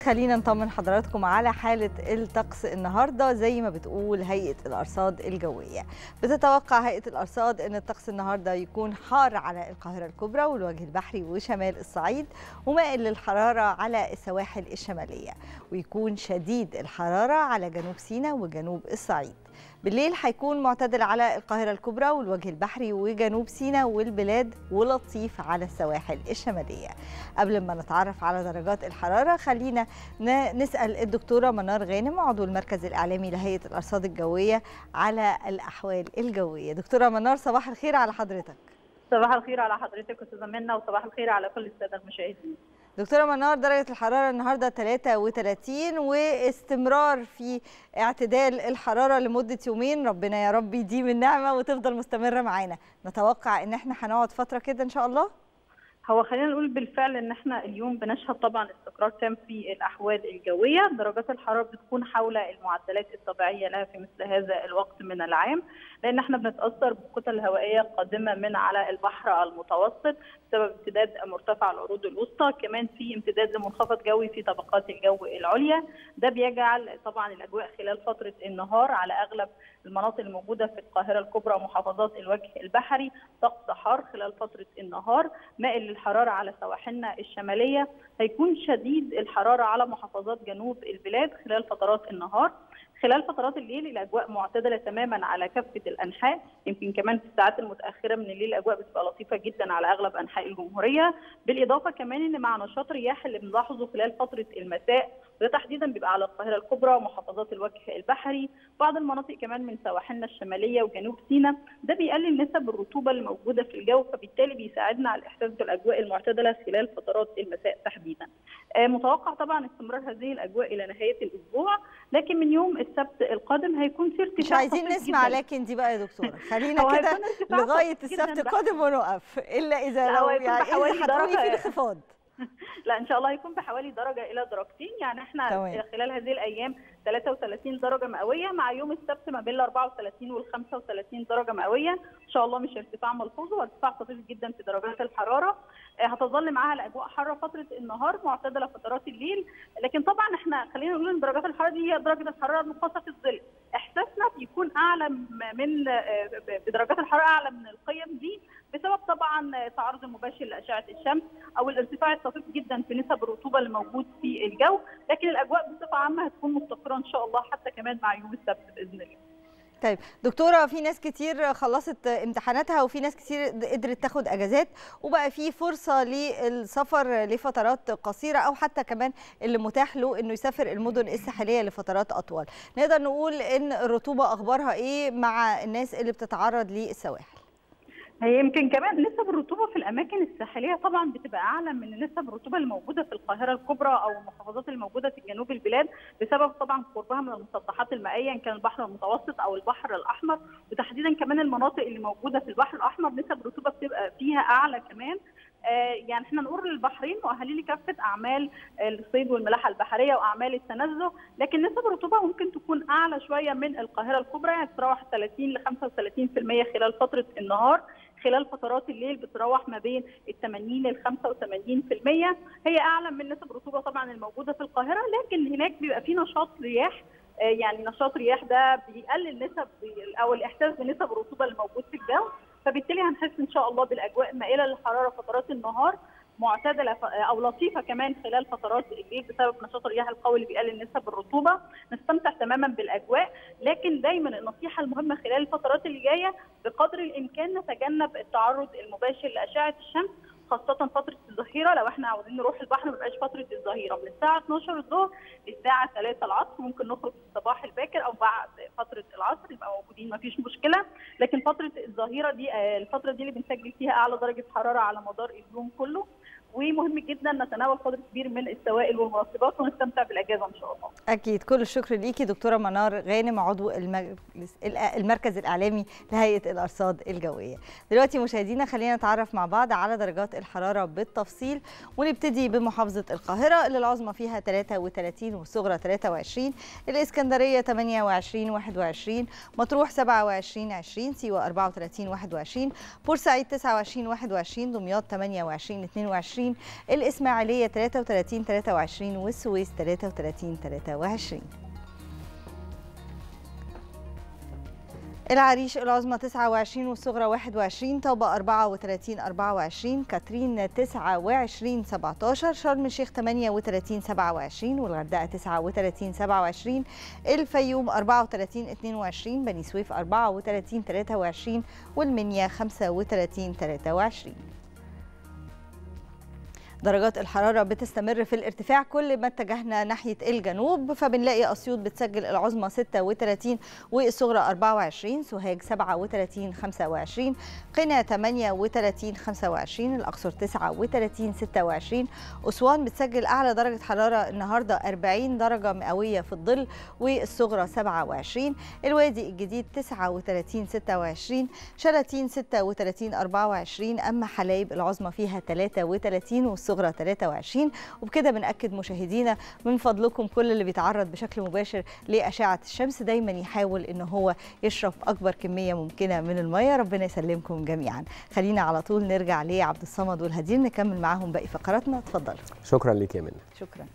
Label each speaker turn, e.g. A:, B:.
A: خلينا نطمن حضراتكم على حالة الطقس النهاردة زي ما بتقول هيئة الأرصاد الجوية بتتوقع هيئة الأرصاد أن الطقس النهاردة يكون حار على القاهرة الكبرى والوجه البحري وشمال الصعيد ومائل للحرارة على السواحل الشمالية ويكون شديد الحرارة على جنوب سيناء وجنوب الصعيد بالليل هيكون معتدل على القاهرة الكبرى والوجه البحري وجنوب سيناء والبلاد ولطيف على السواحل الشمالية قبل ما نتعرف على درجات الحرارة خلينا نسأل الدكتورة منار غانم عضو المركز الإعلامي لهيئة الأرصاد الجوية على الأحوال الجوية دكتورة منار صباح الخير على حضرتك
B: صباح الخير على حضرتك استاذه منى وصباح الخير على كل الساده المشاهدين
A: دكتوره منار درجه الحراره النهارده 33 واستمرار في اعتدال الحراره لمده يومين ربنا يا رب يديم النعمه وتفضل مستمره معانا نتوقع ان احنا هنقعد فتره كده ان شاء الله
B: هو خلينا نقول بالفعل ان احنا اليوم بنشهد طبعا استقرار تام في الاحوال الجويه، درجات الحراره بتكون حول المعدلات الطبيعيه لها في مثل هذا الوقت من العام، لان احنا بنتاثر بكتل هوائيه قادمه من على البحر المتوسط بسبب امتداد مرتفع العروض الوسطى، كمان في امتداد لمنخفض جوي في طبقات الجو العليا، ده بيجعل طبعا الاجواء خلال فتره النهار على اغلب المناطق الموجوده في القاهره الكبرى ومحافظات الوجه البحري طقس حار خلال فتره النهار، مائل الحراره على سواحلنا الشماليه هيكون شديد الحراره على محافظات جنوب البلاد خلال فترات النهار خلال فترات الليل الاجواء معتدله تماما على كافه الانحاء يمكن كمان في الساعات المتاخره من الليل الاجواء بتبقى لطيفه جدا على اغلب انحاء الجمهوريه بالاضافه كمان ان مع نشاط رياح اللي بنلاحظه خلال فتره المساء وده تحديدا بيبقى على القاهره الكبرى ومحافظات الوجه البحري بعض المناطق كمان من سواحلنا الشماليه وجنوب سيناء ده بيقلل نسب الرطوبه اللي موجوده في الجو فبالتالي بيساعدنا على الاحساس بالاجواء المعتدله خلال فترات المساء تحديدا متوقع طبعا استمرار هذه الاجواء الى نهايه الاسبوع لكن من يوم السبت القادم هيكون في ارتفاع
A: مش عايزين نسمع لكن دي بقى يا دكتوره خلينا كده لغايه السبت القادم ونقف الا اذا لو يعني هتقولي في انخفاض
B: لا ان شاء الله هيكون بحوالي درجه الى درجتين يعني احنا طوين. خلال هذه الايام 33 درجه مئويه مع يوم السبت ما بين ال 34 وال 35 درجه مئويه ان شاء الله مش ارتفاع ملحوظ وارتفاع طفيف جدا في درجات الحراره هتظل معاها الاجواء حاره فتره النهار معتدله فترات الليل لكن طبعا احنا خلينا نقول ان درجات الحراره دي هي درجه الحراره المقاسه في الظل احساسنا بيكون اعلى من بدرجات الحراره اعلى من القيم دي بسبب طبعا التعرض المباشر لاشعه الشمس او الارتفاع الطفيف جدا في نسب الرطوبه اللي موجود في الجو لكن الاجواء بصفه عامه هتكون مستقره ان شاء الله حتى كمان مع يوم السبت باذن الله
A: طيب دكتوره في ناس كتير خلصت امتحاناتها وفي ناس كتير قدرت تاخد اجازات وبقى في فرصه للسفر لفترات قصيره او حتى كمان اللي متاح له انه يسافر المدن الساحليه لفترات اطول نقدر نقول ان الرطوبه اخبارها ايه مع الناس اللي بتتعرض للسواحل
B: هي يمكن كمان نسب الرطوبه في الاماكن الساحليه طبعا بتبقى اعلى من نسب الرطوبه اللي موجوده في القاهره الكبرى او المحافظات اللي موجوده في جنوب البلاد بسبب طبعا قربها من المسطحات المائيه ان كان البحر المتوسط او البحر الاحمر وتحديدا كمان المناطق اللي موجوده في البحر الاحمر نسب الرطوبه بتبقى فيها اعلى كمان يعني احنا نقول للبحرين مؤهلين لكافه اعمال الصيد والملاحه البحريه واعمال التنزه لكن نسب الرطوبه ممكن تكون اعلى شويه من القاهره الكبرى يعني تتراوح 30 ل 35% خلال فتره النهار خلال فترات الليل بتتراوح ما بين ال 80 لل 85% هي اعلى من نسب الرطوبه طبعا الموجوده في القاهره لكن هناك بيبقى في نشاط رياح يعني نشاط رياح ده بيقلل نسب او الاحساس بنسب الرطوبه اللي موجود في الجو فبالتالي هنحس ان شاء الله بالاجواء مائله للحراره فترات النهار معتدله او لطيفه كمان خلال فترات الليل بسبب نشاط الرياح القوي اللي بيقلل نسب الرطوبه نستمتع تماما بالاجواء لكن دايما النصيحه المهمه خلال الفترات اللي جايه بقدر الامكان نتجنب التعرض المباشر لاشعه الشمس خاصة فترة الظهيرة لو احنا عاوزين نروح البحر ما بيبقاش فترة الظهيرة من الساعة 12 الظهر للساعة 3 العصر ممكن نخرج في الصباح الباكر أو بعد فترة العصر يبقى موجودين ما فيش مشكلة لكن فترة الظهيرة دي الفترة دي اللي بنسجل فيها أعلى درجة حرارة على مدار اليوم كله ومهم جدا نتناول قدر كبير من السوائل والمرطبات ونستمتع بالاجازه ان شاء الله.
A: اكيد كل الشكر ليكي دكتوره منار غانم عضو المركز الاعلامي لهيئه الارصاد الجويه. دلوقتي مشاهدينا خلينا نتعرف مع بعض على درجات الحراره بالتفصيل ونبتدي بمحافظه القاهره اللي العظمى فيها 33 والصغرى 23 الاسكندريه 28 21 مطروح 27 20 سيوه 34 21 بورسعيد 29 21 دمياط 28 22 23 الإسماعيلية 33 23 والسويس 33 23 العريش العظمى 29 والصغرى 21 طابة 34 24 كاترين 29 17 شرم الشيخ 38 27 والغردقة 39 27 الفيوم 34 22 بني سويف 34 23 والمنيا 35 23 درجات الحرارة بتستمر في الارتفاع كل ما اتجهنا ناحية الجنوب فبنلاقي أسيوط بتسجل العظمى 36 والصغرى 24 سوهاج 37 25 قنا 38 25 الأقصر 39 26 أسوان بتسجل أعلى درجة حرارة النهاردة 40 درجة مئوية في الظل والصغرى 27 الوادي الجديد 39 26 شلاتين 36 24 أما حلايب العظمى فيها 33 والصغرى 23 وبكده بنأكد مشاهدينا من فضلكم كل اللي بيتعرض بشكل مباشر لأشعة الشمس دايما يحاول ان هو يشرب أكبر كمية ممكنة من المية ربنا يسلمكم جميعا خلينا على طول نرجع لعبد الصمد والهدير نكمل معاهم باقي فقراتنا اتفضلوا
C: شكرا لك يا منى
A: شكرا